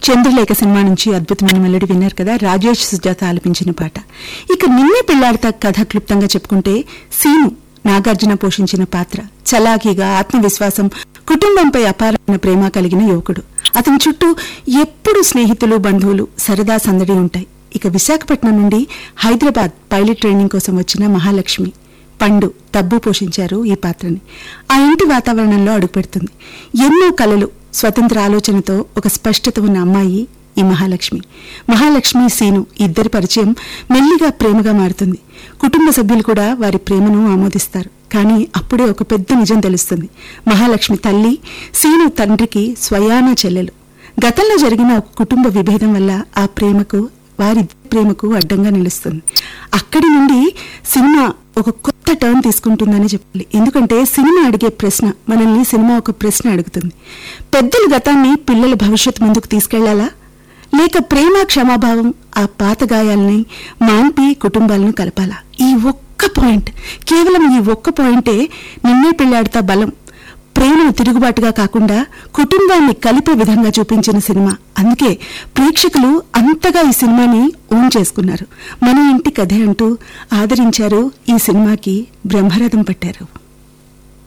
Chandralekha cinema నుంచి అద్భుతమైన melody విన్నారు కదా రాజేష్ సుజాత ఆలపించిన పాట ఇక నిన్నే పెళ్లాడతా కథ క్లుప్తంగా చెప్పుకుంటే సీను నాగార్జున పోషించిన పాత్ర చలాకీగా ఆత్మవిశ్వాసం కుటుంబంపై అపారమైన ప్రేమ కలిగిన యువకుడు అతని చుట్టూ ఎప్పుడు స్నేహితులు బంధువులు సరదా సందడి ఉంటాయి ఇక విశాఖపట్నం నుండి హైదరాబాద్ పైలట్ ట్రైనింగ్ కోసం వచ్చిన మహాలక్ష్మి పండు తబ్బు పోషించారు ఈ పాత్రని ఆ ఇంటి వాతావరణంలో అడుగుపెడుతుంది ఎన్నో కలలు స్వతంత్ర ఆలోచనతో ఒక స్పష్టత ఉన్న అమ్మాయి ఈ మహాలక్ష్మి మహాలక్ష్మి సీను ఇద్దరి పరిచయం మెల్లిగా ప్రేమగా మారుతుంది కుటుంబ సభ్యులు కూడా వారి ప్రేమను ఆమోదిస్తారు కానీ అప్పుడే ఒక పెద్ద నిజం తెలుస్తుంది మహాలక్ష్మి తల్లి సీను తండ్రికి స్వయాన చెల్లెలు గతంలో జరిగిన ఒక కుటుంబ విభేదం వల్ల ఆ ప్రేమకు వారి ప్రేమకు అడ్డంగా నిలుస్తుంది అక్కడి నుండి సినిమా ఒక కొత్త టర్న్ తీసుకుంటుందని చెప్పాలి ఎందుకంటే సినిమా అడిగే ప్రశ్న మనల్ని సినిమా ఒక ప్రశ్న అడుగుతుంది పెద్దల గతాన్ని పిల్లల భవిష్యత్తు ముందుకు తీసుకెళ్లాలా లేక ప్రేమ క్షమాభావం ఆ పాత గాయాలని మాన్పి కుటుంబాలను కలపాలా ఈ ఒక్క పాయింట్ కేవలం ఈ ఒక్క పాయింటే నిన్నే పెళ్లాడుతా బలం ప్రేమను తిరుగుబాటుగా కాకుండా కుటుంబాన్ని కలిపే విధంగా చూపించిన సినిమా అందుకే ప్రేక్షకులు అంతగా ఈ సినిమాని ఓన్ చేసుకున్నారు మన ఇంటి కథే అంటూ ఆదరించారు ఈ సినిమాకి బ్రహ్మరథం పట్టారు